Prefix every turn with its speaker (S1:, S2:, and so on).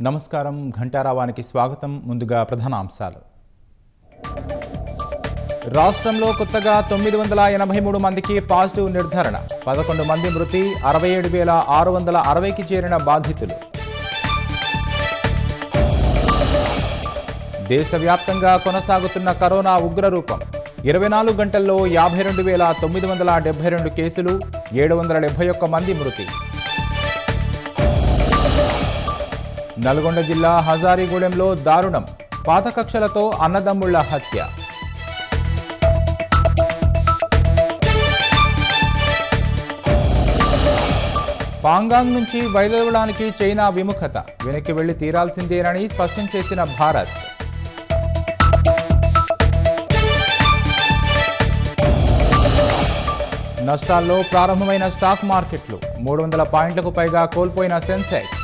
S1: నమస్కారం ఘంటారావానికి స్వాగతం ముందుగా ప్రధాన అంశాలు రాష్ట్రంలో కొత్తగా తొమ్మిది వందల ఎనభై మూడు మందికి పాజిటివ్ నిర్ధారణ పదకొండు మంది మృతి అరవై ఏడు వేల ఆరు వందల అరవైకి చేరిన బాధితులు దేశవ్యాప్తంగా కొనసాగుతున్న కరోనా ఉగ్రరూపం ఇరవై నాలుగు గంటల్లో యాభై రెండు వేల తొమ్మిది వందల డెబ్బై రెండు కేసులు ఏడు వందల డెబ్బై ఒక్క మంది మృతి నల్గొండ జిల్లా హజారీగూడెంలో దారుణం పాత కక్షలతో అన్నదమ్ముళ్ల హత్య పాంగాంగ్ నుంచి వైదొలగడానికి చైనా విముఖత వెనక్కి వెళ్లి తీరాల్సిందేనని స్పష్టం చేసిన భారత్ నష్టాల్లో ప్రారంభమైన స్టాక్ మార్కెట్లు మూడు వందల పాయింట్లకు పైగా కోల్పోయిన సెన్సెక్స్